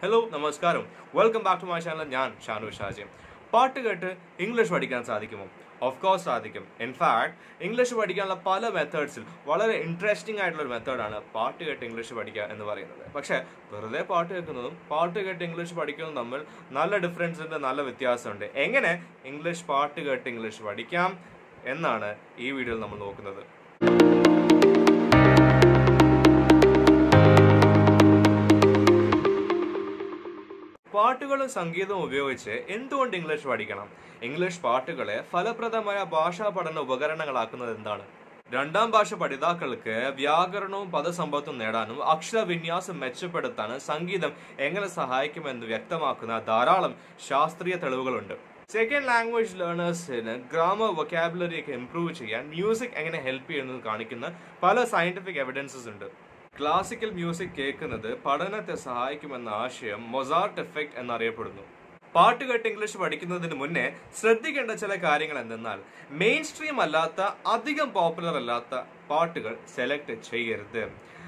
hello നമസ്കാരം welcome back to my channel ഞാൻ ഷാനു ഷാജി പാട്ട് കേട്ട് ഇംഗ്ലീഷ് പഠിക്കാൻ സാധിക്കുമോ ഓഫ് കോഴ്സ് സാധിക്കും ഇൻഫാക്ട് ഇംഗ്ലീഷ് പഠിക്കാനുള്ള പല മെത്തേഡ്സിൽ വളരെ ഇൻട്രസ്റ്റിംഗ് ആയിട്ടുള്ള ഒരു മെത്തേഡാണ് പാട്ട് കേട്ട് ഇംഗ്ലീഷ് പഠിക്കുക എന്ന് പറയുന്നത് പക്ഷേ വെറുതെ പാട്ട് കേൾക്കുന്നതും പാട്ട് കേട്ട് ഇംഗ്ലീഷ് പഠിക്കുന്നതും തമ്മിൽ നല്ല ഡിഫറൻസ് ഉണ്ട് നല്ല വ്യത്യാസമുണ്ട് എങ്ങനെ ഇംഗ്ലീഷ് പാട്ട് കേട്ട് ഇംഗ്ലീഷ് പഠിക്കാം എന്നാണ് ഈ വീഡിയോയിൽ നമ്മൾ നോക്കുന്നത് പാട്ടുകളും സംഗീതവും ഉപയോഗിച്ച് എന്തുകൊണ്ട് ഇംഗ്ലീഷ് പഠിക്കണം ഇംഗ്ലീഷ് പാട്ടുകളെ ഫലപ്രദമായ ഭാഷാ പഠന ഉപകരണങ്ങളാക്കുന്നത് എന്താണ് രണ്ടാം ഭാഷ പഠിതാക്കൾക്ക് വ്യാകരണവും പദസമ്പത്തും നേടാനും അക്ഷരവിന്യാസം മെച്ചപ്പെടുത്താനും സംഗീതം എങ്ങനെ സഹായിക്കുമെന്ന് വ്യക്തമാക്കുന്ന ധാരാളം ശാസ്ത്രീയ തെളിവുകളുണ്ട് സെക്കൻഡ് ലാംഗ്വേജ് ലേണേഴ്സിന് ഗ്രാമർ വൊക്കാബുലറി ഒക്കെ ഇംപ്രൂവ് ചെയ്യാൻ മ്യൂസിക് എങ്ങനെ ഹെൽപ്പ് ചെയ്യുന്നത് കാണിക്കുന്ന പല സയന്റിഫിക് എവിഡൻസസ് ഉണ്ട് ക്ലാസിക്കൽ മ്യൂസിക് കേൾക്കുന്നത് പഠനത്തെ സഹായിക്കുമെന്ന ആശയം മൊസാർട്ട് എഫക്റ്റ് എന്നറിയപ്പെടുന്നു പാട്ട് കേട്ട് ഇംഗ്ലീഷ് പഠിക്കുന്നതിന് മുന്നേ ശ്രദ്ധിക്കേണ്ട ചില കാര്യങ്ങൾ എന്തെന്നാൽ മെയിൻ സ്ട്രീം അല്ലാത്ത അധികം പോപ്പുലർ അല്ലാത്ത പാട്ടുകൾ സെലക്ട് ചെയ്യരുത്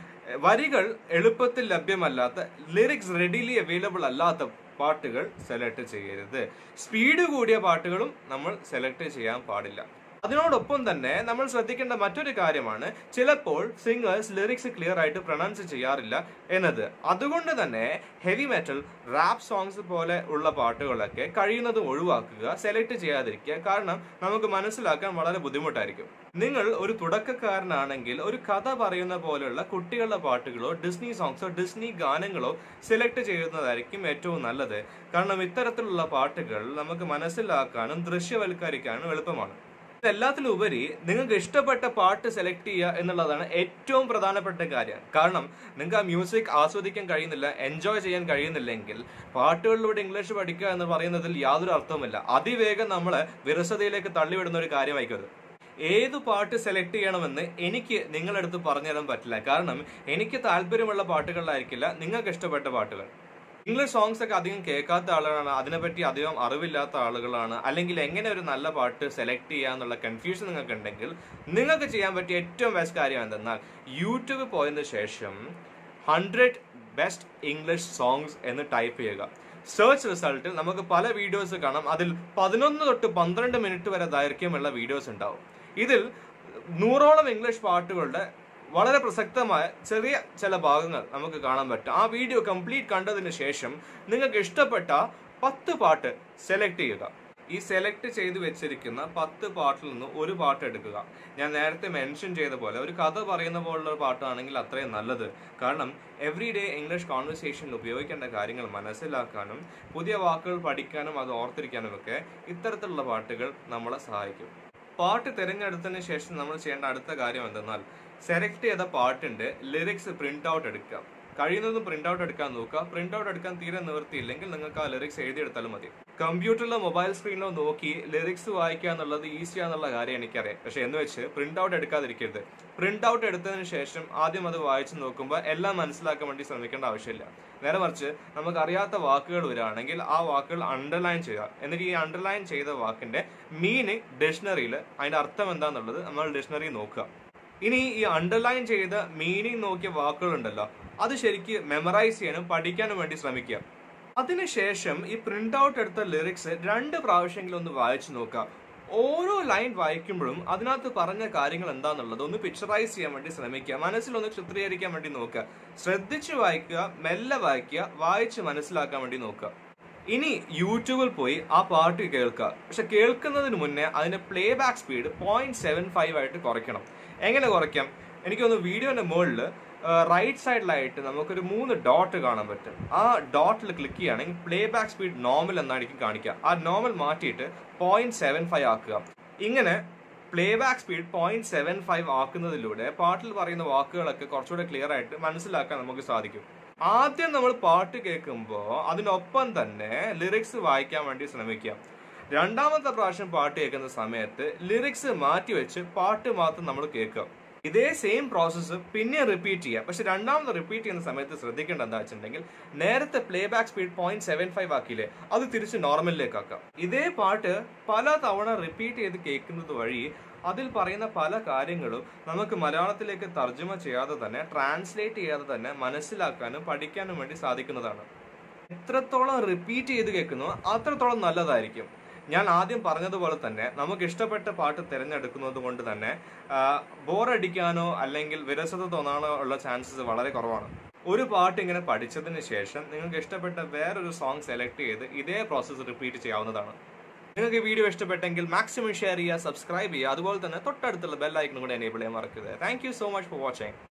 വരികൾ എളുപ്പത്തിൽ ലഭ്യമല്ലാത്ത ലിറിക്സ് റെഡിലി അവൈലബിൾ അല്ലാത്ത പാട്ടുകൾ സെലക്ട് ചെയ്യരുത് സ്പീഡ് കൂടിയ പാട്ടുകളും നമ്മൾ സെലക്ട് ചെയ്യാൻ പാടില്ല അതിനോടൊപ്പം തന്നെ നമ്മൾ ശ്രദ്ധിക്കേണ്ട മറ്റൊരു കാര്യമാണ് ചിലപ്പോൾ സിംഗേഴ്സ് ലിറിക്സ് ക്ലിയർ ആയിട്ട് പ്രൊണൗൺസ് ചെയ്യാറില്ല എന്നത് അതുകൊണ്ട് തന്നെ ഹെവി മെറ്റൽ റാപ്പ് സോങ്സ് പോലെ ഉള്ള പാട്ടുകളൊക്കെ കഴിയുന്നതും ഒഴിവാക്കുക സെലക്ട് ചെയ്യാതിരിക്കുക കാരണം നമുക്ക് മനസ്സിലാക്കാൻ വളരെ ബുദ്ധിമുട്ടായിരിക്കും നിങ്ങൾ ഒരു തുടക്കക്കാരനാണെങ്കിൽ ഒരു കഥ പറയുന്ന പോലെയുള്ള കുട്ടികളുടെ പാട്ടുകളോ ഡിസ്നി സോങ്സോ ഡിസ്നി ഗാനങ്ങളോ സെലക്ട് ചെയ്യുന്നതായിരിക്കും ഏറ്റവും നല്ലത് കാരണം ഇത്തരത്തിലുള്ള പാട്ടുകൾ നമുക്ക് മനസ്സിലാക്കാനും ദൃശ്യവൽക്കരിക്കാനും എളുപ്പമാണ് എല്ലാത്തിലും ഉപരി നിങ്ങൾക്ക് ഇഷ്ടപ്പെട്ട പാട്ട് സെലക്ട് ചെയ്യുക എന്നുള്ളതാണ് ഏറ്റവും പ്രധാനപ്പെട്ട കാര്യം കാരണം നിങ്ങൾക്ക് ആ മ്യൂസിക് ആസ്വദിക്കാൻ കഴിയുന്നില്ല എൻജോയ് ചെയ്യാൻ കഴിയുന്നില്ലെങ്കിൽ പാട്ടുകളിലൂടെ ഇംഗ്ലീഷ് പഠിക്കുക എന്ന് പറയുന്നതിൽ യാതൊരു അർത്ഥവുമില്ല അതിവേഗം നമ്മളെ വിരസതയിലേക്ക് തള്ളിവിടുന്ന ഒരു കാര്യമായിരിക്കും അത് ഏത് പാട്ട് സെലക്ട് ചെയ്യണമെന്ന് എനിക്ക് നിങ്ങളടുത്ത് പറഞ്ഞു തരാൻ പറ്റില്ല കാരണം എനിക്ക് താല്പര്യമുള്ള പാട്ടുകളിലായിരിക്കില്ല നിങ്ങൾക്ക് ഇഷ്ടപ്പെട്ട പാട്ടുകൾ ഇംഗ്ലീഷ് സോങ്സ് ഒക്കെ അധികം കേൾക്കാത്ത ആളുകളാണ് അതിനെപ്പറ്റി അധികം അറിവില്ലാത്ത ആളുകളാണ് അല്ലെങ്കിൽ എങ്ങനെ ഒരു നല്ല പാട്ട് സെലക്ട് ചെയ്യാന്നുള്ള കൺഫ്യൂഷൻ നിങ്ങൾക്ക് ഉണ്ടെങ്കിൽ നിങ്ങൾക്ക് ചെയ്യാൻ പറ്റിയ ഏറ്റവും ബെസ്റ്റ് കാര്യം എന്തെന്നാൽ യൂട്യൂബ് പോയതിനു ശേഷം ഹൺഡ്രഡ് ബെസ്റ്റ് ഇംഗ്ലീഷ് സോങ്സ് എന്ന് ടൈപ്പ് ചെയ്യുക സെർച്ച് റിസൾട്ടിൽ നമുക്ക് പല വീഡിയോസ് കാണാം അതിൽ പതിനൊന്ന് തൊട്ട് പന്ത്രണ്ട് മിനിറ്റ് വരെ ദൈർഘ്യമുള്ള വീഡിയോസ് ഉണ്ടാവും ഇതിൽ നൂറോളം ഇംഗ്ലീഷ് പാട്ടുകളുടെ വളരെ പ്രസക്തമായ ചെറിയ ചില ഭാഗങ്ങൾ നമുക്ക് കാണാൻ പറ്റും ആ വീഡിയോ കംപ്ലീറ്റ് കണ്ടതിന് ശേഷം നിങ്ങൾക്ക് ഇഷ്ടപ്പെട്ട പത്ത് പാട്ട് സെലക്ട് ചെയ്യുക ഈ സെലക്ട് ചെയ്ത് വെച്ചിരിക്കുന്ന പത്ത് പാട്ടിൽ നിന്ന് ഒരു പാട്ട് എടുക്കുക ഞാൻ നേരത്തെ മെൻഷൻ ചെയ്ത പോലെ ഒരു കഥ പറയുന്ന പോലുള്ള ഒരു പാട്ടാണെങ്കിൽ അത്രയും നല്ലത് കാരണം എവറി ഡേ ഇംഗ്ലീഷ് കോൺവെർസേഷനിൽ ഉപയോഗിക്കേണ്ട കാര്യങ്ങൾ മനസ്സിലാക്കാനും പുതിയ വാക്കുകൾ പഠിക്കാനും അത് ഓർത്തിരിക്കാനും ഒക്കെ ഇത്തരത്തിലുള്ള പാട്ടുകൾ നമ്മളെ സഹായിക്കും പാട്ട് തിരഞ്ഞെടുത്തതിന് ശേഷം നമ്മൾ ചെയ്യേണ്ട അടുത്ത കാര്യം എന്തെന്നാൽ സെലക്ട് ചെയ്ത പാട്ടിന്റെ ലിറിക്സ് പ്രിന്റ് ഔട്ട് എടുക്കുക കഴിയുന്നതും പ്രിന്റ് ഔട്ട് എടുക്കാൻ നോക്കുക പ്രിന്റ് ഔട്ട് എടുക്കാൻ തീരെ നിവൃത്തിയില്ലെങ്കിൽ നിങ്ങൾക്ക് ആ ലിറിക്സ് എഴുതിയെടുത്താലും മതി കമ്പ്യൂട്ടറിലോ മൊബൈൽ സ്ക്രീനിലോ നോക്കി ലിറിക്സ് വായിക്കുക എന്നുള്ളത് ഈസിയാന്നുള്ള കാര്യം എനിക്കറിയാം പക്ഷെ എന്ന് വെച്ച് പ്രിന്റ് ഔട്ട് എടുക്കാതിരിക്കരുത് പ്രിന്റ് ഔട്ട് എടുത്തതിന് ശേഷം ആദ്യം അത് വായിച്ചു നോക്കുമ്പോൾ എല്ലാം മനസ്സിലാക്കാൻ വേണ്ടി ശ്രമിക്കേണ്ട ആവശ്യമില്ല നേരെ മറിച്ച് നമുക്ക് അറിയാത്ത വാക്കുകൾ വരികയാണെങ്കിൽ ആ വാക്കുകൾ അണ്ടർലൈൻ ചെയ്യുക എന്നിട്ട് ഈ അണ്ടർലൈൻ ചെയ്ത വാക്കിന്റെ മീനിങ് ഡിക്ഷണറിയിൽ അതിന്റെ അർത്ഥം എന്താണെന്നുള്ളത് നമ്മൾ ഡിക്ഷണറി നോക്കുക ഇനി ഈ അണ്ടർലൈൻ ചെയ്ത മീനിങ് നോക്കിയ വാക്കുകളുണ്ടല്ലോ അത് ശരിക്ക് മെമ്മറൈസ് ചെയ്യാനും പഠിക്കാനും വേണ്ടി ശ്രമിക്കുക അതിനുശേഷം ഈ പ്രിന്റ് ഔട്ട് എടുത്ത ലിറിക്സ് രണ്ട് പ്രാവശ്യമെങ്കിലും ഒന്ന് വായിച്ചു നോക്കുക ഓരോ ലൈൻ വായിക്കുമ്പോഴും അതിനകത്ത് പറഞ്ഞ കാര്യങ്ങൾ എന്താണെന്നുള്ളത് ഒന്ന് പിക്ചറൈസ് ചെയ്യാൻ വേണ്ടി ശ്രമിക്കുക മനസ്സിലൊന്ന് ചിത്രീകരിക്കാൻ വേണ്ടി നോക്കുക ശ്രദ്ധിച്ച് വായിക്കുക മെല്ലെ വായിക്കുക വായിച്ച് മനസ്സിലാക്കാൻ വേണ്ടി നോക്കുക ഇനി യൂട്യൂബിൽ പോയി ആ പാട്ട് കേൾക്കുക പക്ഷെ കേൾക്കുന്നതിന് മുന്നേ അതിന്റെ play back speed point seven five ആയിട്ട് കുറയ്ക്കണം എങ്ങനെ കുറയ്ക്കാം എനിക്കൊന്ന് വീഡിയോന്റെ മുകളിൽ റൈറ്റ് സൈഡിലായിട്ട് നമുക്കൊരു മൂന്ന് ഡോട്ട് കാണാൻ പറ്റും ആ ഡോട്ടിൽ ക്ലിക്ക് ചെയ്യുകയാണെങ്കിൽ പ്ലേ ബാക്ക് സ്പീഡ് നോർമൽ എന്നായിരിക്കും കാണിക്കുക ആ നോർമൽ മാറ്റിയിട്ട് പോയിന്റ് സെവൻ ഫൈവ് ആക്കുക ഇങ്ങനെ play back speed point seven five ആക്കുന്നതിലൂടെ പാട്ടിൽ പറയുന്ന വാക്കുകളൊക്കെ കുറച്ചുകൂടെ ക്ലിയർ ആയിട്ട് മനസ്സിലാക്കാൻ നമുക്ക് സാധിക്കും ആദ്യം നമ്മൾ പാട്ട് കേൾക്കുമ്പോൾ അതിനൊപ്പം തന്നെ ലിറിക്സ് വായിക്കാൻ വേണ്ടി ശ്രമിക്കുക രണ്ടാമത്തെ പ്രാവശ്യം പാട്ട് കേൾക്കുന്ന സമയത്ത് ലിറിക്സ് മാറ്റി വെച്ച് പാട്ട് മാത്രം നമ്മൾ കേൾക്കുക ഇതേ സെയിം പ്രോസസ്സ് പിന്നെ റിപ്പീറ്റ് ചെയ്യുക പക്ഷെ രണ്ടാമത് റിപ്പീറ്റ് ചെയ്യുന്ന സമയത്ത് ശ്രദ്ധിക്കേണ്ട എന്താ വെച്ചിട്ടുണ്ടെങ്കിൽ നേരത്തെ play back speed point seven five ആക്കിയില്ലേ അത് തിരിച്ച് നോർമലിലേക്ക് ആക്കാം ഇതേ പാട്ട് പല തവണ റിപ്പീറ്റ് ചെയ്ത് കേൾക്കുന്നത് വഴി അതിൽ പറയുന്ന പല കാര്യങ്ങളും നമുക്ക് മലയാളത്തിലേക്ക് തർജ്ജമ ചെയ്യാതെ തന്നെ ട്രാൻസ്ലേറ്റ് ചെയ്യാതെ തന്നെ മനസ്സിലാക്കാനും പഠിക്കാനും വേണ്ടി സാധിക്കുന്നതാണ് എത്രത്തോളം റിപ്പീറ്റ് ചെയ്ത് കേൾക്കുന്നോ അത്രത്തോളം നല്ലതായിരിക്കും ഞാൻ ആദ്യം പറഞ്ഞതുപോലെ തന്നെ നമുക്ക് ഇഷ്ടപ്പെട്ട പാട്ട് തിരഞ്ഞെടുക്കുന്നത് കൊണ്ട് തന്നെ ബോറടിക്കാനോ അല്ലെങ്കിൽ വിരസത തോന്നാനോ ഉള്ള ചാൻസസ് വളരെ കുറവാണ് ഒരു പാട്ട് ഇങ്ങനെ പഠിച്ചതിന് ശേഷം നിങ്ങൾക്ക് ഇഷ്ടപ്പെട്ട വേറൊരു സോങ് സെലക്ട് ചെയ്ത് ഇതേ പ്രോസസ്സ് റിപ്പീറ്റ് ചെയ്യാവുന്നതാണ് നിങ്ങൾക്ക് ഈ വീഡിയോ ഇഷ്ടപ്പെട്ടെങ്കിൽ മാക്സിമം ഷെയർ ചെയ്യുക സബ്സ്ക്രൈബ് ചെയ്യുക അതുപോലെ തന്നെ തൊട്ടടുത്തുള്ള ബെൽ ഐക്കൺ കൂടെ എനേബിൾ ചെയ്യാൻ മറക്കരുത് thank you so much for watching